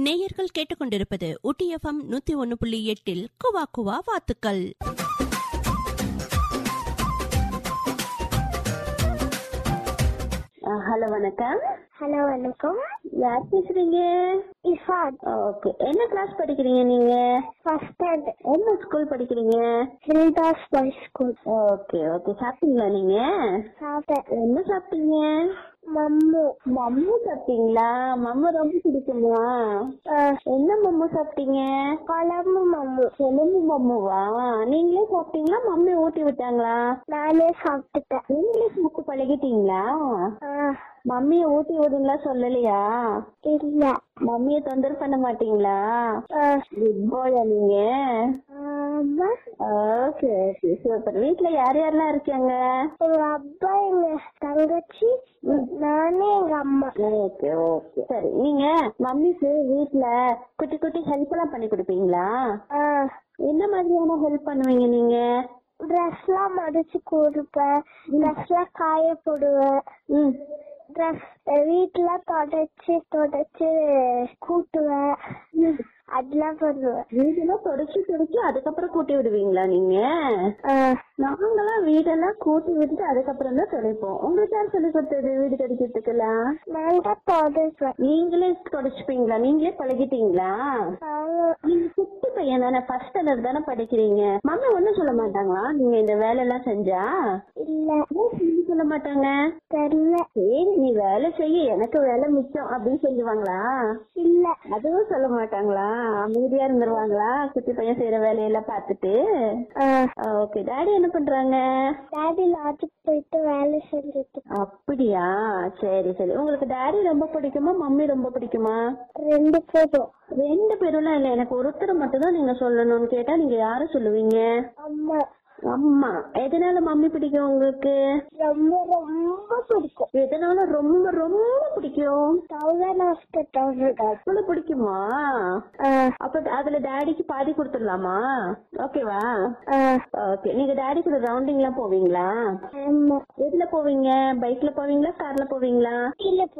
நேயர்கள் கேட்டுக்கொண்டிருப்பது ஊட்டி எஃப்எம் நூத்தி ஒன்னு புள்ளி எட்டில் குவா குவா வாத்துக்கள் ஹலோ வணக்கம் ஹலோ வணக்கம் யார் பேசுறீங்க இஃபாத் ஓகே என்ன கிளாஸ் படிக்கிறீங்க நீங்க ஃபர்ஸ்ட் ஸ்டாண்ட் என்ன ஸ்கூல் படிக்கிறீங்க Hilda's boys school okay okay சாப்பிட்டீங்களா நீங்க சாப்பிட்டேன் என்ன சாப்பிட்டீங்க மம்மு மம்மு சாப்பிட்டீங்களா மம்மு ரொம்ப பிடிக்குமா என்ன மம்மு சாப்பிட்டீங்க குழம்பு மம்மு எலும்பு மம்முவா நீங்களே சாப்பிட்டீங்களா மம்மி ஊட்டி விட்டாங்களா நானே சாப்பிட்டுட்டேன் நீங்களே சாப்பிட்டு பழகிட்டீங்களா ஆ, மம்மிய ஊட்டி விடுங்களா சொல்லலையா இல்ல மம்மிய தொந்தரவு பண்ண மாட்டீங்களா ஆ, குட் பாயா நீங்க ஆமா ஓகே ஓகே சூப்பர் வீட்ல யார் யாரெல்லாம் இருக்காங்க எங்க அப்பா எங்க தங்கச்சி நானே எங்க அம்மா ஓகே ஓகே சரி நீங்க மம்மிக்கு வீட்ல குட்டி குட்டி ஹெல்ப் எல்லாம் பண்ணி கொடுப்பீங்களா என்ன மாதிரியான ஹெல்ப் பண்ணுவீங்க நீங்க ட்ரெஸ் எல்லாம் மடிச்சு கொடுப்பேன் ட்ரெஸ் எல்லாம் காய போடுவேன் ம் ட்ரெஸ் வீட்டுல தொடச்சு தொடச்சு கூட்டுவேன் அதெல்லாம் பண்ணுவேன் வீடெல்லாம் தொடச்சு தொடச்சு அதுக்கப்புறம் கூட்டி விடுவீங்களா நீங்க ஆ, நாங்கெல்லாம் வீடெல்லாம் கூட்டி விட்டுட்டு அதுக்கப்புறம் தான் துடைப்போம் உங்களுக்கு யார் சொல்லி கொடுத்தது வீடு துடைக்கிறதுக்கெல்லாம் நான் தான் தொடச்சுவேன் நீங்களே தொடச்சுப்பீங்களா நீங்களே பழகிட்டீங்களா ஆமா. நீங்க குட்டி பையன் தானே ஃபர்ஸ்ட் ஸ்டாண்டர்ட் தானே படிக்கிறீங்க மம்மி ஒண்ணும் சொல்ல மாட்டாங்களா நீங்க இந்த வேலை எல்லாம் செஞ்சா இல்ல ஏன் சொல்லி சொல்ல மாட்டாங்க தெரியல சரி நீ வேலை செய்ய எனக்கு வேலை மிச்சம் அப்படின்னு சொல்லுவாங்களா இல்ல அதுவும் சொல்ல மாட்டாங்களா அமைதியா இருந்துருவாங்களா குட்டி பையன் செய்யற வேலையெல்லாம் பார்த்துட்டு ஓகே டாடி என்ன பண்றாங்க டாடி லாட்ஜுக்கு போயிட்டு வேலை செஞ்சுட்டு அப்படியா சரி சரி உங்களுக்கு டாடி ரொம்ப பிடிக்குமா மம்மி ரொம்ப பிடிக்குமா ரெண்டு பேரும் ரெண்டு பேரும் இல்ல எனக்கு ஒருத்தர் மட்டும் தான் நீங்க சொல்லணும்னு கேட்டா நீங்க யார சொல்லுவீங்க அம்மா அம்மா எதனால மம்மி பிடிக்கும் உங்களுக்கு ரொம்ப ரொம்ப பிடிக்கும் எதனால ரொம்ப ரொம்ப பிடிக்கும் தௌசண்ட் ஆஃப்டர் தௌசண்ட் அவ்வளவு பிடிக்குமா அப்ப அதுல டாடிக்கு பாதி கொடுத்துடலாமா ஓகேவா ஓகே நீங்க டாடி கூட ரவுண்டிங் எல்லாம் போவீங்களா ஆமா எதுல போவீங்க பைக்ல போவீங்களா கார்ல போவீங்களா கீழே